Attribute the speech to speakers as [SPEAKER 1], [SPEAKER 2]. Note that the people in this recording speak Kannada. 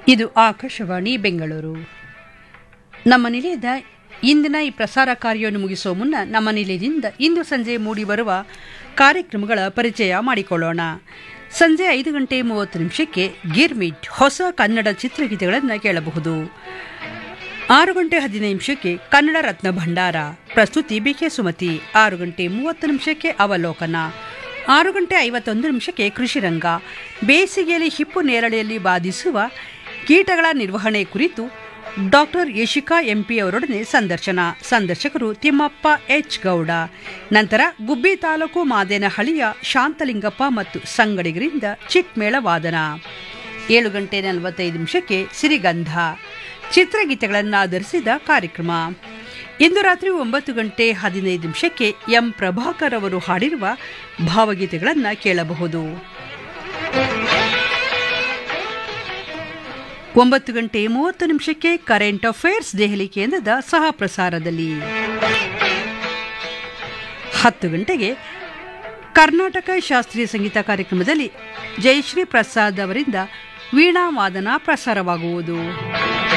[SPEAKER 1] ಇದು ಆಕಾಶವಾಣಿ ಬೆಂಗಳೂರು ನಮ್ಮ ನಿಲಯದ ಇಂದಿನ ಈ ಪ್ರಸಾರ ಕಾರ್ಯವನ್ನು ಮುಗಿಸುವ ಮುನ್ನ ನಮ್ಮ ನಿಲಯದಿಂದ ಇಂದು ಸಂಜೆ ಮೂಡಿಬರುವ ಕಾರ್ಯಕ್ರಮಗಳ ಪರಿಚಯ ಮಾಡಿಕೊಳ್ಳೋಣ ಸಂಜೆ ಐದು ಗಂಟೆ ಮೂವತ್ತು ನಿಮಿಷಕ್ಕೆ ಗಿರ್ಮಿಟ್ ಹೊಸ ಕನ್ನಡ ಚಿತ್ರಗೀತೆಗಳನ್ನು ಕೇಳಬಹುದು ಆರು ಗಂಟೆ ಹದಿನೈದು ನಿಮಿಷಕ್ಕೆ ಕನ್ನಡ ರತ್ನ ಭಂಡಾರ ಪ್ರಸ್ತುತಿ ಬಿಕೆ ಸುಮತಿ ಆರು ಗಂಟೆ ಮೂವತ್ತು ನಿಮಿಷಕ್ಕೆ ಅವಲೋಕನ ಆರು ಗಂಟೆ ಐವತ್ತೊಂದು ನಿಮಿಷಕ್ಕೆ ಕೃಷಿರಂಗ ಬೇಸಿಗೆಯಲ್ಲಿ ಹಿಪ್ಪು ನೇರಳೆಯಲ್ಲಿ ಬಾಧಿಸುವ ಕೀಟಗಳ ನಿರ್ವಹಣೆ ಕುರಿತು ಡಾಕ್ಟರ್ ಯಶಿಕಾ ಎಂಪಿ ಅವರೊಡನೆ ಸಂದರ್ಶನ ಸಂದರ್ಶಕರು ತಿಮ್ಮಪ್ಪ ಎಚ್ ಗೌಡ ನಂತರ ಗುಬ್ಬಿ ತಾಲೂಕು ಮಾದೇನಹಳ್ಳಿಯ ಶಾಂತಲಿಂಗಪ್ಪ ಮತ್ತು ಸಂಗಡಿಗರಿಂದ ಚಿಟ್ಮೇಳ ವಾದನ ಏಳು ಗಂಟೆ ನಲವತ್ತೈದು ನಿಮಿಷಕ್ಕೆ ಸಿರಿಗಂಧ ಚಿತ್ರಗೀತೆಗಳನ್ನು ಆಧರಿಸಿದ ಕಾರ್ಯಕ್ರಮ ಇಂದು ರಾತ್ರಿ ಒಂಬತ್ತು ಗಂಟೆ ಹದಿನೈದು ನಿಮಿಷಕ್ಕೆ ಎಂ ಪ್ರಭಾಕರ್ ಅವರು ಹಾಡಿರುವ ಭಾವಗೀತೆಗಳನ್ನು ಕೇಳಬಹುದು ಒಂಬತ್ತು ಗಂಟೆ ಮೂವತ್ತು ನಿಮಿಷಕ್ಕೆ ಕರೆಂಟ್ ಅಫೇರ್ಸ್ ದೆಹಲಿ ಕೇಂದ್ರದ ಸಹ ಪ್ರಸಾರದಲ್ಲಿ ಹತ್ತು ಗಂಟೆಗೆ ಕರ್ನಾಟಕ ಶಾಸ್ತ್ರೀಯ ಸಂಗೀತ ಕಾರ್ಯಕ್ರಮದಲ್ಲಿ ಜಯಶ್ರೀ ಪ್ರಸಾದ್ ಅವರಿಂದ ವೀಣಾ ವಾದನ ಪ್ರಸಾರವಾಗುವುದು